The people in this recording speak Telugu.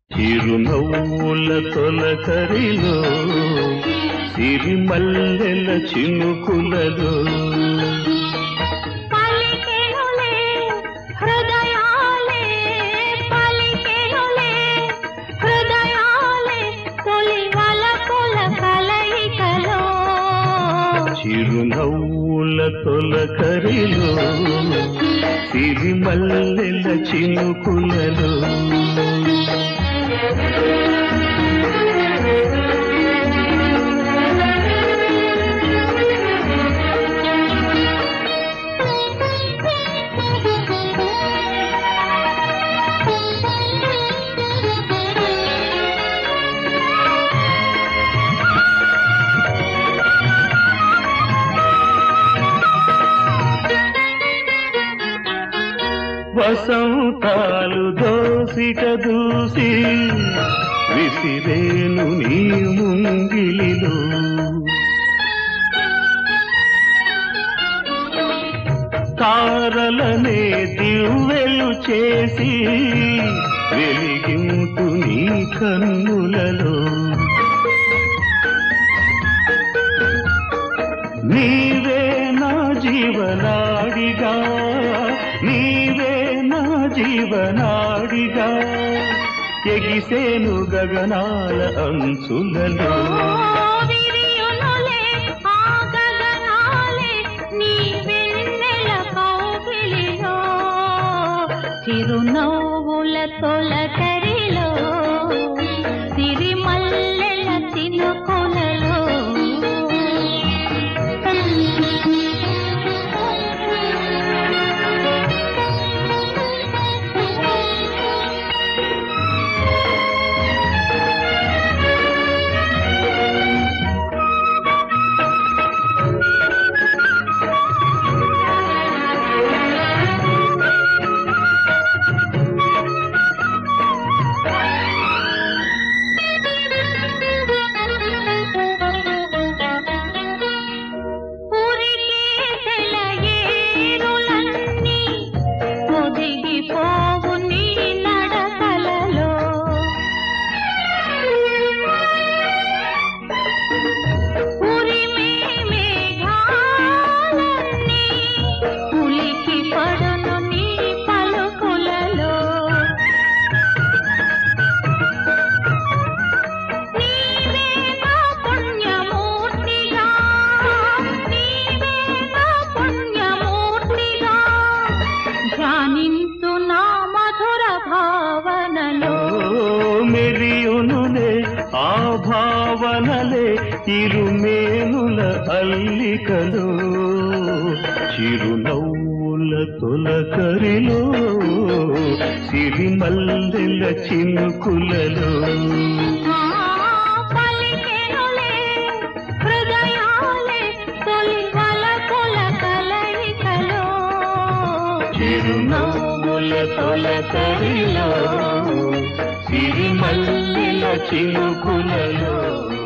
చిరునవ్వుల తొలకరిలో సిరిమల్లెల చినుకులలో పలికెనులే హృదయాలే పలికెనులే హృదయాలే తొలి వలపుల కలయికలో చిరునవ్వుల తొలకరిలో సిరిమల్లెల చినుకులలో వసంతాలు దోసిక దూసి విసిరేను నీ ముంగిలిలో తారలనే దివ్వెలు చేసి వెలిగింటు నీ కన్నులలో నీవే నా జీవనాడిగా నీవే నా జీవనాడిగా ఎగిసేను గగనాల అంచులలో విరియునులే ఆ గగనాలే నీ వెన్నెల కౌగిలిలో చిరునవ్వుల తొలకరిలో సిరిమల్లెల చినుకులలో ఉరికేసెల ఏరులన్నీ ఒదిగిపోవు నీ నడకలలో ఉరిమే మేఘాలన్నీ ఉలికి పడును నీ పలుకులలో నీవే నా పుణ్యమూర్తిగా నీవే నా పుణ్యమూర్తిగా ధ్యానించు నా మధుర భావనలో మెరియునులే ఆ భావనలే ఇరుమేనుల అల్లికలో చిరునవ్వుల తొలకరిలో సిరిమల్లెల చినుకులలో ఆ పలికెనులే హృదయాలే తొలి వలపుల కలయికలో చిరునవ్వుల తొలకరిలో సిరిమల్లెల చినుకులలో